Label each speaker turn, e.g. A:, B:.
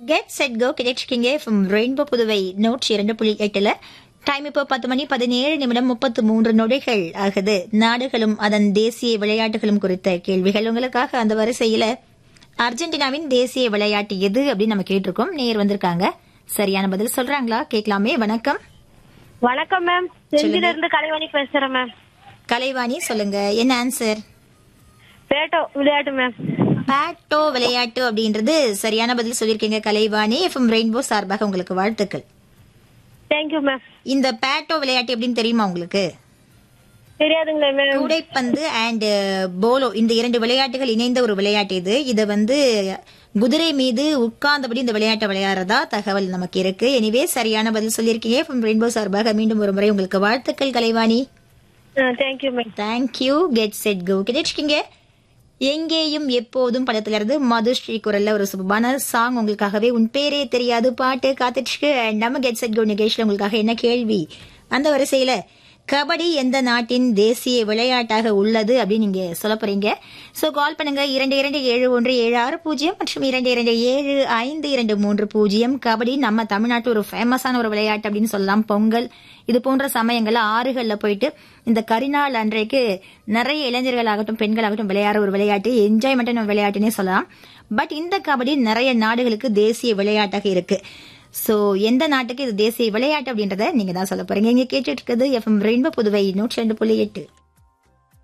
A: get set go கிடைச்சிருக்கீங்க from rainbow Puduvai நூற்றி இரண்டு புள்ளி எட்டுல டைம் இப்போ பத்து மணி பதினேழு நிமிடம் முப்பத்து மூன்று நொடிகள் ஆகுது நாடுகளும் அதன் தேசிய விளையாட்டுகளும் குறித்த கேள்விகள் உங்களுக்காக அந்த வரிசையில அர்ஜென்டினாவின் தேசிய விளையாட்டு எது அப்படின்னு நம்ம கேட்டிருக்கோம் நேர் வந்திருக்காங்க சரியான பதில் சொல்றாங்களா கேட்கலாமே வணக்கம்
B: வணக்கம் மேம் செஞ்சில இருந்து கலைவாணி பேசுறேன் மேம்
A: கலைவாணி சொல்லுங்க என்ன ஆன்சர்
B: பேட்டோ விளையாட்டு மேம்
A: பேட்டோ விளையாட்டு அப்படின்றது சரியான பதில் சொல்லியிருக்கீங்க கலைவாணி எஃப்எம் ரெயின்போ சார்பாக உங்களுக்கு வாழ்த்துக்கள்
B: தேங்க்யூ மேம்
A: இந்த பேட்டோ விளையாட்டு எப்படின்னு தெரியுமா உங்களுக்கு
B: தெரியாதுங்களே மேம்
A: கூடைப்பந்து அண்ட் போலோ இந்த இரண்டு விளையாட்டுகள் இணைந்த ஒரு விளையாட்டு இது இதை வந்து குதிரை மீது உட்கார்ந்தபடி இந்த விளையாட்டை விளையாடுறதா தகவல் நமக்கு இருக்கு எனிவே சரியான பதில் சொல்லியிருக்கீங்க from ரெயின்போ சார்பாக மீண்டும் ஒரு முறை உங்களுக்கு வாழ்த்துக்கள் Kalaivani
B: thank you ma'am
A: thank you get set go கிடைச்சிருக்கீங்க எங்கேயும் எப்போதும் படத்துல இருந்து மதுஸ்ரீ குரல்ல ஒரு சுபமான சாங் உங்களுக்காகவே உன் பேரே தெரியாது பாட்டு காத்துட்டு நம்ம கெட் செட் கோ நிகழ்ச்சியில உங்களுக்காக என்ன கேள்வி அந்த வரிசையில கபடி எந்த நாட்டின் தேசிய விளையாட்டாக உள்ளது அப்படின்னு நீங்க சொல்ல போறீங்க சோ கால் பண்ணுங்க இரண்டு இரண்டு ஏழு ஒன்று ஏழு ஆறு பூஜ்ஜியம் மற்றும் இரண்டு இரண்டு ஏழு ஐந்து இரண்டு மூன்று பூஜ்ஜியம் கபடி நம்ம தமிழ்நாட்டு ஒரு ஃபேமஸான ஒரு விளையாட்டு அப்படின்னு சொல்லலாம் பொங்கல் இது போன்ற சமயங்கள்ல ஆறுகள்ல போயிட்டு இந்த கரிநாள் அன்றைக்கு நிறைய இளைஞர்களாகட்டும் பெண்களாகட்டும் விளையாடுற ஒரு விளையாட்டு என்ஜாய்மெண்டான விளையாட்டுன்னே சொல்லலாம் பட் இந்த கபடி நிறைய நாடுகளுக்கு தேசிய விளையாட்டாக இருக்கு சோ எந்த நாட்டுக்கு இது தேசிய விளையாட்டு அப்படின்றத நீங்க தான் சொல்ல போறீங்க இங்க கேட்டுட்டு இருக்குது எஃப்எம் ரெயின்போ புதுவை நூற்றி ரெண்டு புள்ளி எட்டு